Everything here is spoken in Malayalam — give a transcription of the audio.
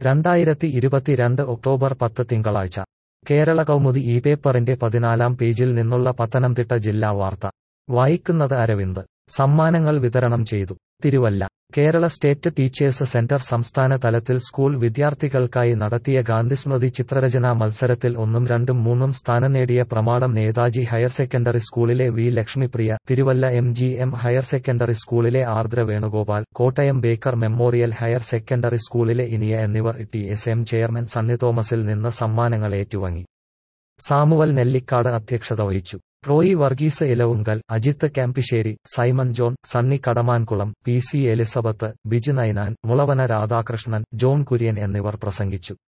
രണ്ടായിരത്തി ഇരുപത്തിരണ്ട് ഒക്ടോബർ പത്ത് തിങ്കളാഴ്ച കേരള കൗമുദി ഈ പേപ്പറിന്റെ പതിനാലാം പേജിൽ നിന്നുള്ള പത്തനംതിട്ട ജില്ലാ വാർത്ത വായിക്കുന്നത് അരവിന്ദ് സമ്മാനങ്ങൾ വിതരണം ചെയ്തു Thiruvalla Kerala state teachers centre സംസ്ഥാന തലത്തിൽ സ്കൂൾ വിദ്യാർത്ഥികൾക്കായി നടത്തിയ ഗാന്ധിസ്മൃതി ചിത്രരചനാ മത്സരത്തിൽ ഒന്നും രണ്ടും മൂന്നും സ്ഥാനം നേടിയ പ്രമാണം നേതാജി ഹയർ സെക്കൻഡറി സ്കൂളിലെ V Lakshmipriya Thiruvalla M G M higher secondary സ്കൂളിലെ Ardra Venugopal Kottayam Baker Memorial higher secondary സ്കൂളിലെ ഇനിയ എന്നിവർ T S M chairman Sunny തോമസിൽ നിന്ന് സമ്മാനങ്ങൾ ഏറ്റുവാങ്ങി സാമുവൽ നെല്ലിക്കാട് അധ്യക്ഷത വഹിച്ചു Roy Varghese Elavunkal Ajith Kampissery Simon John Sunny Kadamankulam P C Elizabeth Biju Ninan Mulavana Radhakrishnan John Kurian എന്നിവർ പ്രസംഗിച്ചു